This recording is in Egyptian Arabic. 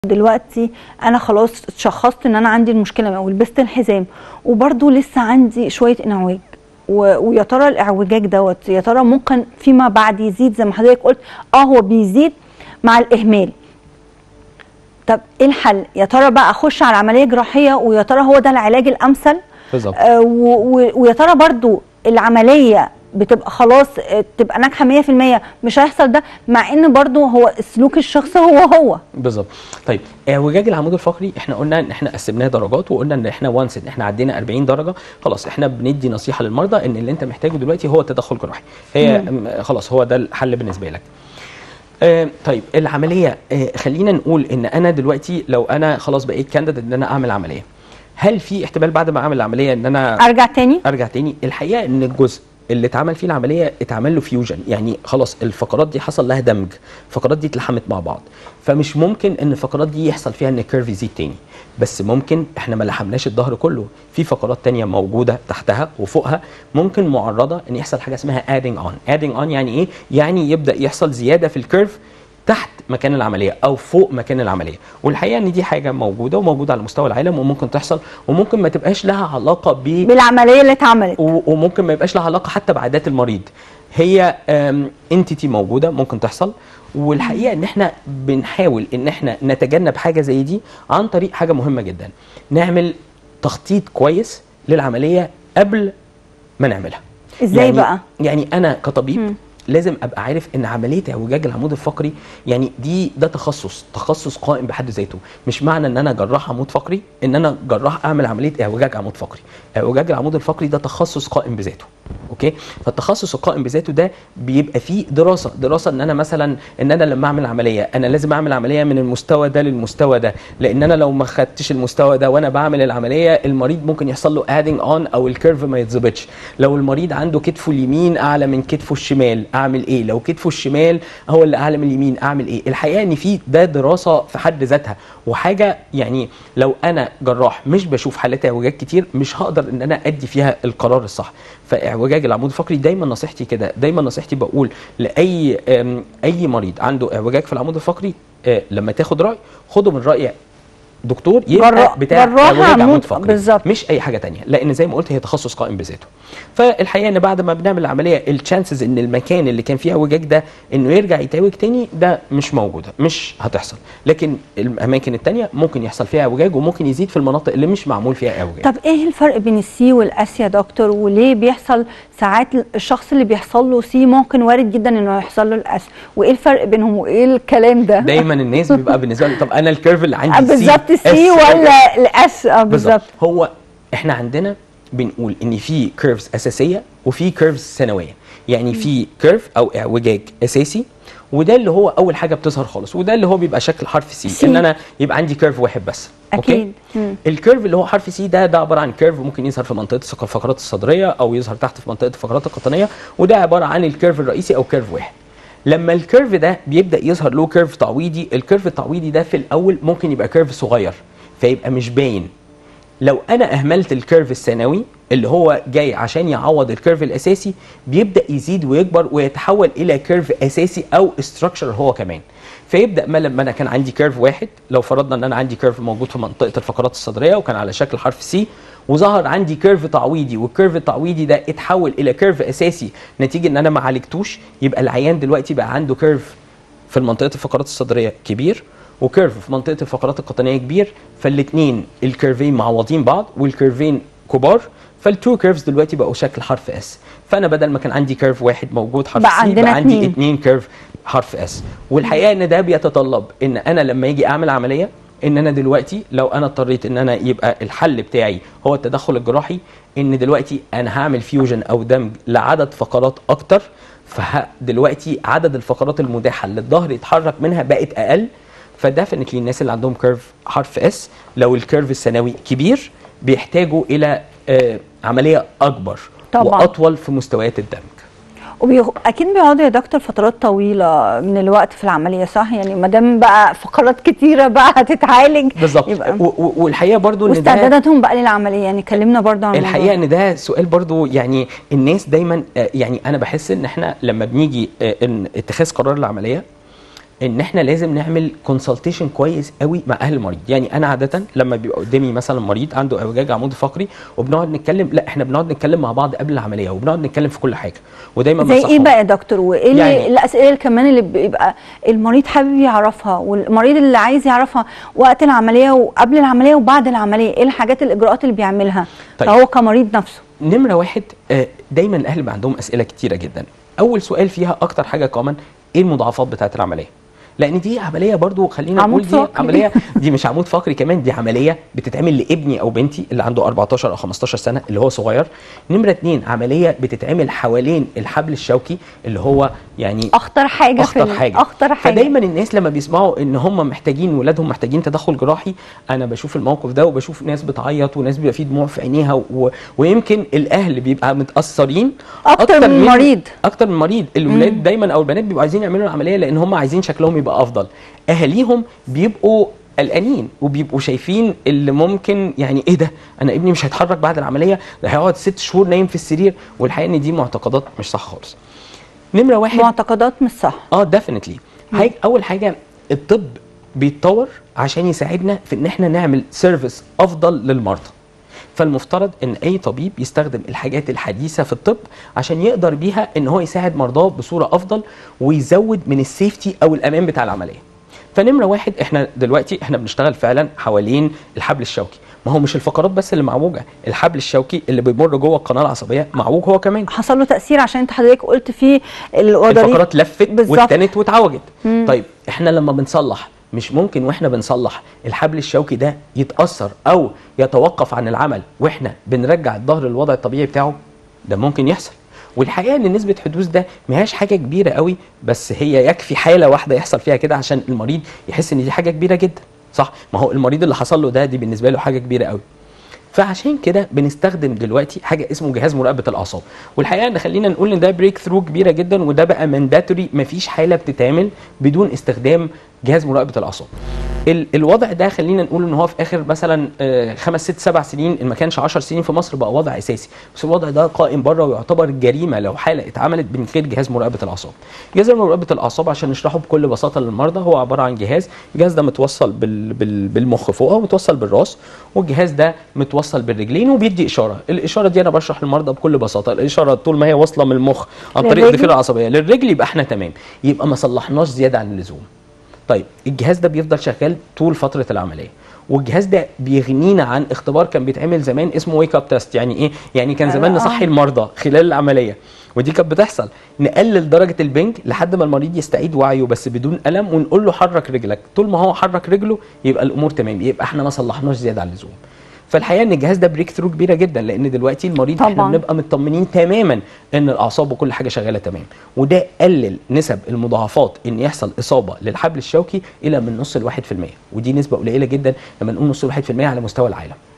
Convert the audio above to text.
دلوقتي انا خلاص اتشخصت ان انا عندي المشكله ولبست الحزام وبرده لسه عندي شويه انعواج و- ويا ترى الاعوجاج دوت يا ترى ممكن فيما بعد يزيد زي ما حضرتك قلت اه هو بيزيد مع الاهمال طب ايه الحل يا ترى بقى اخش على عمليه جراحيه ويا ترى هو ده العلاج الامثل بالظبط آه و- و- ويا ترى برضو العمليه بتبقى خلاص آه، تبقى ناجحه 100% مش هيحصل ده مع ان برضو هو سلوك الشخص هو هو بالظبط طيب اعوجاج العمود الفقري احنا قلنا ان احنا قسمناه درجات وقلنا ان احنا وانس ان احنا عدينا 40 درجه خلاص احنا بندي نصيحه للمرضى ان اللي انت محتاجه دلوقتي هو تدخل جراحي هي م- خلاص هو ده الحل بالنسبه لك آه طيب العمليه آه خلينا نقول ان انا دلوقتي لو انا خلاص بقيت كانديد ان انا اعمل عمليه هل في احتمال بعد ما اعمل العمليه ان انا ارجع تاني ارجع تاني الحقيقه ان الجزء اللي اتعمل فيه العمليه اتعمل له فيوجن يعني خلاص الفقرات دي حصل لها دمج الفقرات دي اتلحمت مع بعض فمش ممكن ان الفقرات دي يحصل فيها ان الكيرف يزيد تاني بس ممكن احنا ما لحمناش الظهر كله في فقرات تانية موجوده تحتها وفوقها ممكن معرضه ان يحصل حاجه اسمها ادنج اون ادنج اون يعني ايه يعني يبدا يحصل زياده في الكيرف تحت مكان العمليه او فوق مكان العمليه والحقيقه ان دي حاجه موجوده وموجوده على مستوى العالم وممكن تحصل وممكن ما تبقاش لها علاقه ب بالعمليه اللي اتعملت و- وممكن ما يبقاش لها علاقه حتى بعادات المريض هي انتيتي موجوده ممكن تحصل والحقيقه ان احنا بنحاول ان احنا نتجنب حاجه زي دي عن طريق حاجه مهمه جدا نعمل تخطيط كويس للعمليه قبل ما نعملها ازاي يعني بقى يعني انا كطبيب مم. لازم ابقى عارف ان عمليه اعوجاج العمود الفقري يعني دي ده تخصص تخصص قائم بحد ذاته مش معنى ان انا جراح عمود فقري ان انا جراح اعمل عمليه اعوجاج عمود فقري اعوجاج العمود الفقري ده تخصص قائم بذاته اوكي فالتخصص القائم بذاته ده بيبقى فيه دراسه دراسه ان انا مثلا ان انا لما اعمل عمليه انا لازم اعمل عمليه من المستوى ده للمستوى ده لان انا لو ما خدتش المستوى ده وانا بعمل العمليه المريض ممكن يحصل له ادنج اون او الكيرف ما يتظبطش لو المريض عنده كتفه اليمين اعلى من كتفه الشمال اعمل ايه لو كتفه الشمال هو اللي اعلى من اليمين اعمل ايه الحقيقه ان في ده دراسه في حد ذاتها وحاجه يعني لو انا جراح مش بشوف حالات اعوجاج كتير مش هقدر ان انا ادي فيها القرار الصح فاعوجاج العمود الفقري دايما نصيحتي كده دايما نصيحتي بقول لاي أم، اي مريض عنده اعوجاج في العمود الفقري آه، لما تاخد راي خده من راي دكتور يبقى جراح- بتاع جراح اعوجاج عمود عمود فقري بالظبط. مش اي حاجه تانية لان زي ما قلت هي تخصص قائم بذاته فالحقيقه ان بعد ما بنعمل العمليه التشانسز ان المكان اللي كان فيه اعوجاج ده انه يرجع يتعوج تاني ده مش موجوده مش هتحصل لكن الاماكن التانية ممكن يحصل فيها اعوجاج وممكن يزيد في المناطق اللي مش معمول فيها اعوجاج طب ايه الفرق بين السي والاس يا دكتور وليه بيحصل ساعات الشخص اللي بيحصل له سي ممكن وارد جدا انه يحصل له الاس وايه الفرق بينهم وايه الكلام ده دايما الناس بيبقى بالنسبه لي طب انا الكيرف اللي آه، عندي بالظبط S سي ولا الاس اه بالظبط هو احنا عندنا بنقول ان في كيرفز اساسيه وفي كيرفز ثانويه يعني في كيرف او اعوجاج اساسي وده اللي هو اول حاجه بتظهر خالص وده اللي هو بيبقى شكل حرف سي سي. ان انا يبقى عندي كيرف واحد بس اكيد مم. الكيرف اللي هو حرف سي ده ده عباره عن كيرف ممكن يظهر في منطقه السق- الفقرات الصدريه او يظهر تحت في منطقه الفقرات القطنيه وده عباره عن الكيرف الرئيسي او كيرف واحد لما الكيرف ده بيبدا يظهر له كيرف تعويضي الكيرف التعويضي ده في الاول ممكن يبقى كيرف صغير فيبقى مش باين لو انا اهملت الكيرف الثانوي اللي هو جاي عشان يعوض الكيرف الاساسي بيبدا يزيد ويكبر ويتحول الى كيرف اساسي او استراكشر هو كمان فيبدا ما لما انا كان عندي كيرف واحد لو فرضنا ان انا عندي كيرف موجود في منطقه الفقرات الصدريه وكان على شكل حرف سي وظهر عندي كيرف تعويضي والكيرف التعويضي ده اتحول الى كيرف اساسي نتيجه ان انا ما عالجتوش يبقى العيان دلوقتي بقى عنده كيرف في منطقه الفقرات الصدريه كبير وكيرف في منطقه الفقرات القطنيه كبير فالاثنين الكيرفين معوضين بعض والكيرفين كبار فالتو كيرفز دلوقتي بقوا شكل حرف اس فانا بدل ما كان عندي كيرف واحد موجود حرف بقى سي عندنا بقى عندي اتنين. اتنين كيرف حرف اس والحقيقه ان ده بيتطلب ان انا لما يجي اعمل عمليه ان انا دلوقتي لو انا اضطريت ان انا يبقى الحل بتاعي هو التدخل الجراحي ان دلوقتي انا هعمل فيوجن او دمج لعدد فقرات اكتر فدلوقتي عدد الفقرات المتاحه اللي الظهر يتحرك منها بقت اقل فديفنتلي الناس اللي عندهم كيرف حرف اس لو الكيرف الثانوي كبير بيحتاجوا الى آه، عمليه اكبر طبعاً. واطول في مستويات الدمج واكيد بيقعدوا يا دكتور فترات طويله من الوقت في العمليه صح يعني ما دام بقى فقرات كتيره بقى هتتعالج بالظبط يبقى و- و- والحقيقه برضو ان ده واستعداداتهم بقى للعمليه يعني كلمنا برضه عن الموضوع الحقيقه ده. ان ده سؤال برضو يعني الناس دايما آه، يعني انا بحس ان احنا لما بنيجي آه، ان اتخاذ قرار العمليه ان احنا لازم نعمل كونسلتيشن كويس قوي مع اهل المريض يعني انا عاده لما بيبقى قدامي مثلا مريض عنده اعوجاج عمود فقري وبنقعد نتكلم لا احنا بنقعد نتكلم مع بعض قبل العمليه وبنقعد نتكلم في كل حاجه ودايما زي ايه بنصحهم. بقى يا دكتور وايه يعني- يعني الاسئله اللي كمان اللي بيبقى المريض حابب يعرفها والمريض اللي عايز يعرفها وقت العمليه وقبل العمليه وبعد العمليه ايه الحاجات الاجراءات اللي بيعملها طيب. فهو كمريض نفسه نمره واحد آه، دايما الاهل بيبقى عندهم اسئله كتيره جدا اول سؤال فيها اكتر حاجه كومن ايه المضاعفات بتاعه العمليه لان دي عمليه برضو خلينا عمود نقول دي فقري. عمليه دي مش عمود فقري كمان دي عمليه بتتعمل لابني او بنتي اللي عنده 14 او 15 سنه اللي هو صغير نمره اتنين عمليه بتتعمل حوالين الحبل الشوكي اللي هو يعني اخطر حاجه في اخطر ال- حاجه اخطر حاجه فدايما الناس لما بيسمعوا ان هم محتاجين ولادهم محتاجين تدخل جراحي انا بشوف الموقف ده وبشوف ناس بتعيط وناس بيبقى في دموع في عينيها و... ويمكن الاهل بيبقى متاثرين أكتر من المريض. اكتر من المريض الولاد دايما او البنات بيبقوا عايزين يعملوا العمليه لان هم عايزين شكلهم يبقى افضل اهاليهم بيبقوا قلقانين وبيبقوا شايفين اللي ممكن يعني ايه ده انا ابني مش هيتحرك بعد العمليه ده هيقعد ست شهور نايم في السرير والحقيقه ان دي معتقدات مش صح خالص نمره واحد معتقدات مش صح اه ديفينتلي حاجة اول حاجه الطب بيتطور عشان يساعدنا في ان احنا نعمل سيرفيس افضل للمرضى فالمفترض ان اي طبيب يستخدم الحاجات الحديثه في الطب عشان يقدر بيها ان هو يساعد مرضاه بصوره افضل ويزود من السيفتي او الامان بتاع العمليه فنمره واحد احنا دلوقتي احنا بنشتغل فعلا حوالين الحبل الشوكي ما هو مش الفقرات بس اللي معوجه الحبل الشوكي اللي بيمر جوه القناه العصبيه معوج هو كمان حصل له تاثير عشان انت حضرتك قلت فيه الوضريب الفقرات لفت بالظبط. واتنت واتعوجت طيب احنا لما بنصلح مش ممكن واحنا بنصلح الحبل الشوكي ده يتاثر او يتوقف عن العمل واحنا بنرجع الظهر للوضع الطبيعي بتاعه ده ممكن يحصل والحقيقه ان نسبه حدوث ده ما هياش حاجه كبيره قوي بس هي يكفي حاله واحده يحصل فيها كده عشان المريض يحس ان دي حاجه كبيره جدا صح ما هو المريض اللي حصل له ده دي بالنسبه له حاجه كبيره قوي فعشان كده بنستخدم دلوقتي حاجه اسمه جهاز مراقبه الاعصاب والحقيقه ان خلينا نقول ان ده بريك ثرو كبيره جدا وده بقى مانداتوري مفيش حاله بتتعمل بدون استخدام جهاز مراقبه الاعصاب ال الوضع ده خلينا نقول ان هو في اخر مثلا آه، خمس ست سبع سنين ان ما كانش 10 سنين في مصر بقى وضع اساسي بس الوضع ده قائم بره ويعتبر جريمه لو حاله اتعملت من غير جهاز مراقبه الاعصاب جهاز مراقبه الاعصاب عشان نشرحه بكل بساطه للمرضى هو عباره عن جهاز الجهاز ده متوصل بال بال بالمخ فوق ومتوصل بالراس والجهاز ده متوصل بالرجلين وبيدي اشاره الاشاره دي انا بشرح للمرضى بكل بساطه الاشاره طول ما هي واصله من المخ عن طريق للرجل؟ الضفيره العصبيه للرجل يبقى احنا تمام يبقى ما صلحناش زياده عن اللزوم طيب الجهاز ده بيفضل شغال طول فتره العمليه والجهاز ده بيغنينا عن اختبار كان بيتعمل زمان اسمه ويك اب تيست يعني ايه يعني كان زمان آه. نصحي المرضى خلال العمليه ودي كانت بتحصل نقلل درجه البنج لحد ما المريض يستعيد وعيه بس بدون الم ونقول له حرك رجلك طول ما هو حرك رجله يبقى الامور تمام يبقى احنا ما صلحناش زياده عن اللزوم فالحقيقه ان الجهاز ده بريك ثرو كبيره جدا لان دلوقتي المريض احنا طبعاً. بنبقى مطمنين تماما ان الاعصاب وكل حاجه شغاله تمام وده قلل نسب المضاعفات ان يحصل اصابه للحبل الشوكي الى من نص الواحد في المية ودي نسبه قليله جدا لما نقول نص الواحد في المية على مستوى العالم